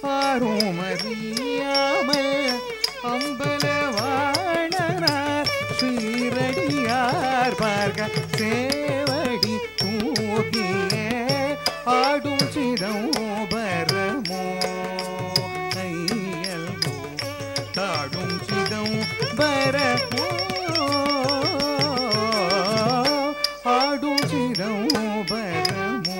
ஆரும் அறியாமல் அம்பலவாணனார் ஸ்ரீரடியார் பார்க்க சேவடி தூக்கிய ஆடும் சிதம்பரமோ ஐயல்மோ தாடும் சிதம்பரமோ ஆடும் சிதம்பரமோ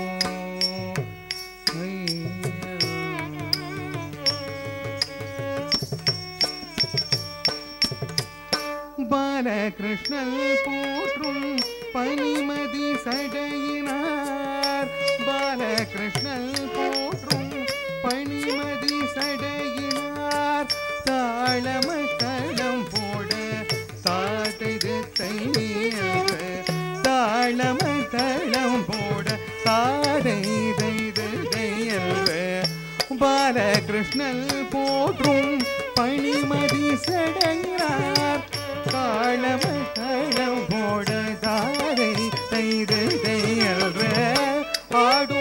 பாலகிருஷ்ணன் போற்றும் பனிமதி சடையினார் பாலகிருஷ்ணன் போற்றும் பனிமதி சடையினார் தாளமத்தளம் போட தாட்டது தையல்ற தாளமத்தளம் போட தாடை தைது தையல்ற பாலகிருஷ்ணன் போற்றும் பணிமதி சடையார் தாளம தாளம் போட தாரை தைது தையல்ற ஆடும்